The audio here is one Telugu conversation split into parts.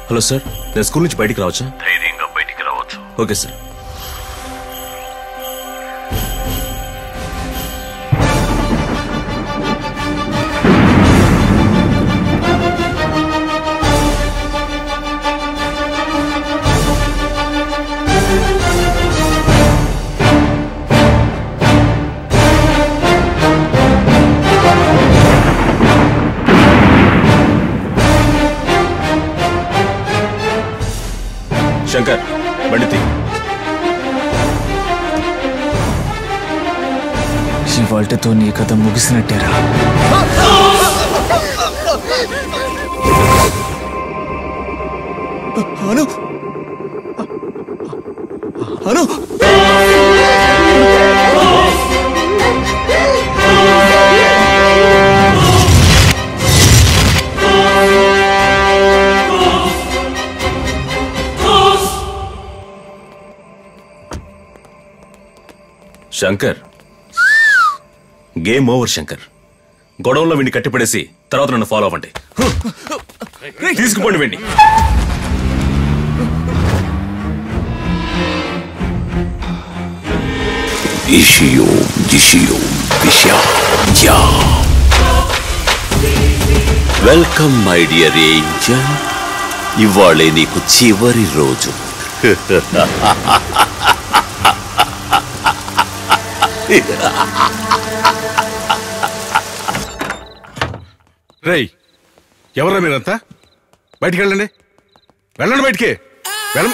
హలో సార్ నేను స్కూల్ నుంచి బయటికి రావచ్చా ధైర్యంగా బయటికి రావచ్చు ఓకే సార్ శంకర్ బండి తీ ఇవాళతో నీ కథ ముగిసినట్టేరా అను అను శంకర్ గేమ్ ఓవర్ శంకర్ గొడవల్లో వీడిని కట్టిపడేసి తర్వాత నన్ను ఫాలో అవ్వండి తీసుకుపోండి వెండి ఇషియో జిషియో విషయా యా వెల్కమ్ మై డియర్ ఏంజల్ ఇవాళే నీకు చివరి రోజు రేయ్ ఎవరా మీరంతా బయటికి వెళ్ళండి వెళ్ళండి బయటికి వెళ్ళ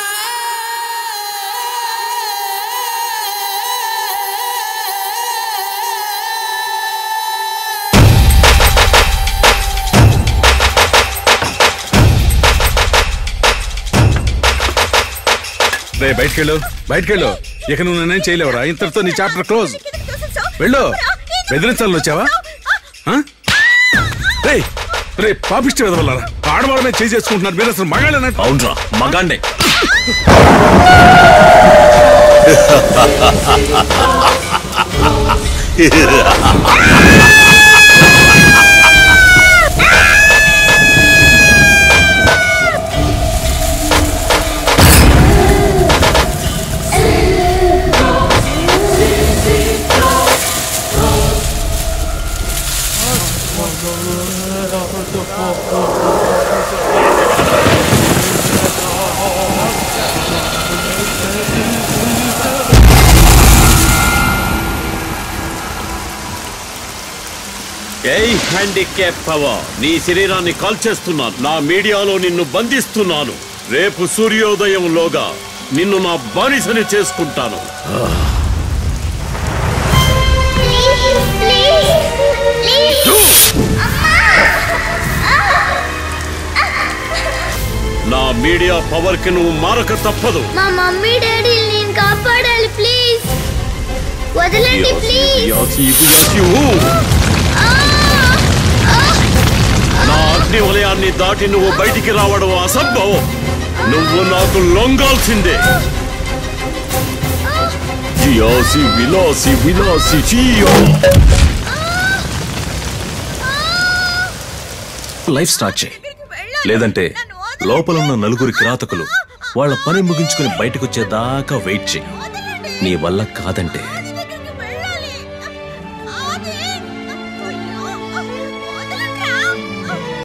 రే బయటికి వెళ్ళు బయటికి వెళ్ళు ఇక నువ్వు నేనేం చేయలేవురా ఇంతటితో నీ చాప్టర్ క్లోజ్ వెళ్ళు బెదిరించాలని వచ్చావా ఆ? రేయ్ రే పాపిష్టి వెదవల్లారా ఆడవాళ్ళ మీద చేసి చేసుకుంటున్నారు మీరు అసలు మగాళ్ళనట్టు అవునరా మగాండే ఏయ్ హ్యాండిక్యాప్ పవర్ నీ శరీరాన్ని కాల్చేస్తున్నాను నా మీడియాలో నిన్ను బంధిస్తున్నాను రేపు సూర్యోదయంలోగా నిన్ను నా బానిసని చేసుకుంటాను నా మీడియా పవర్ కి నువ్వు మారక తప్పదు మా మమ్మీ డాడీ నేను కాపాడాలి ప్లీజ్ వదలండి ప్లీజ్ యాసి, యాసి, ఊ. నా అగ్ని వలయాన్ని దాటి నువ్వు బయటికి రావడం అసంభవం నువ్వు నాకు లొంగాల్సిందే జియాసి విలాసి విలాసి జియో లైఫ్ స్టార్ట్ చేయి లేదంటే లోపల ఉన్న నలుగురి కిరాతకులు వాళ్ళ పని ముగించుకుని బయటకు వచ్చేదాకా వెయిట్ చేయి నీ వల్ల కాదంటే